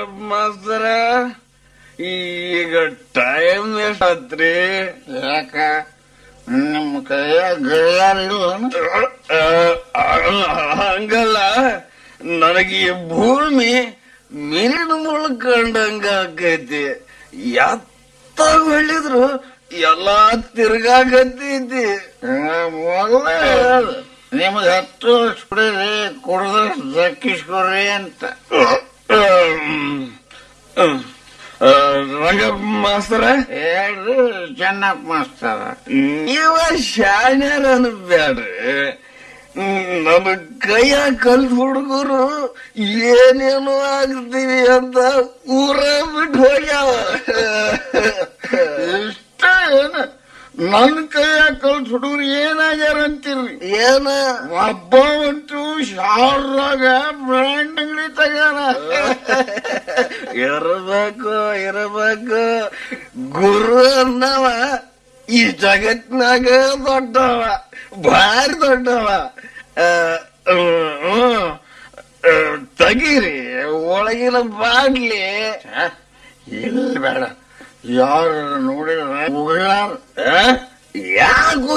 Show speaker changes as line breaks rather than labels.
ಮಾಸ್ತರ ಈಗ ಟೈಮ್ ಎಷ್ಟಾತ್ರಿ
ಯಾಕ ನಿಮ್ಮ ಕೈಯಾಗ ಗಡಿಯಾರ ಇಲ್ಲ
ಹಂಗಲ್ಲ ನನಗೆ ಈ ಭೂಮಿ ಮೀನಿನ ಮುಳ್ಕಂಡಂಗ ಆಕೈತಿ ಎತ್ತ ಹೊಳಿದ್ರು ಎಲ್ಲಾ ತಿರ್ಗಾಕತ್ತೈತಿ
ಮೊದಲೇ ನಿಮ್ಗೆ ಹತ್ತು ವರ್ಷ ಕುಡೀರಿ ಕುಡ್ದ್ರೆ ದಕ್ಕಿಸ್ಕೊಡ್ರಿ ಅಂತ
ರಂಗ ಮಾಸ್ತರ
ಹೇಳ್ರಿ ಚೆನ್ನಪ್ಪ ಮಾಸ್ತರ
ಇವ ಶಾಣ್ಯರ ಅನ್ಬ್ಯಾಡ್ರಿ ನಮ್ಮ ಕೈಯ ಕಲ್ ಹುಡುಗರು ಏನೇನು ಆಗ್ತೀವಿ ಅಂತ ಊರ ಬಿಟ್ಟು ಹೋಗ್ಯಾವ
ಇಷ್ಟ ಏನ ನನ್ನ ಕೈಯಾಗ ಕಲ್ಸ್ ಹುಡುಗರು ಏನಾಗ್ಯಾರ ಅಂತೀರಿ
ಏನ
ಒಬ್ಬ ಅಂತೂ ಶಾರ್ರಾಗ ಬ್ರ್ಯಾಂಡ್ ಅಂಗಡಿ ತಗ್ಯಾನ
ಇರಬೇಕು ಇರಬೇಕು ಗುರು ಅನ್ನವ ಈ ಜಗತ್ನಾಗ ದೊಡ್ಡವ ಭಾರಿ ದೊಡ್ಡವ ಆ, ಹ್ಮ್, ಆ, ತೆಗೀರಿ ಒಳಗಿನ ಬಾಡ್ಲಿ
ಇಲ್ಲಿ ಬೇಡ ಯಾರು ನೋಡಿದ್ರೆ ಉಗುಳಾರ
ಯಾಕೆ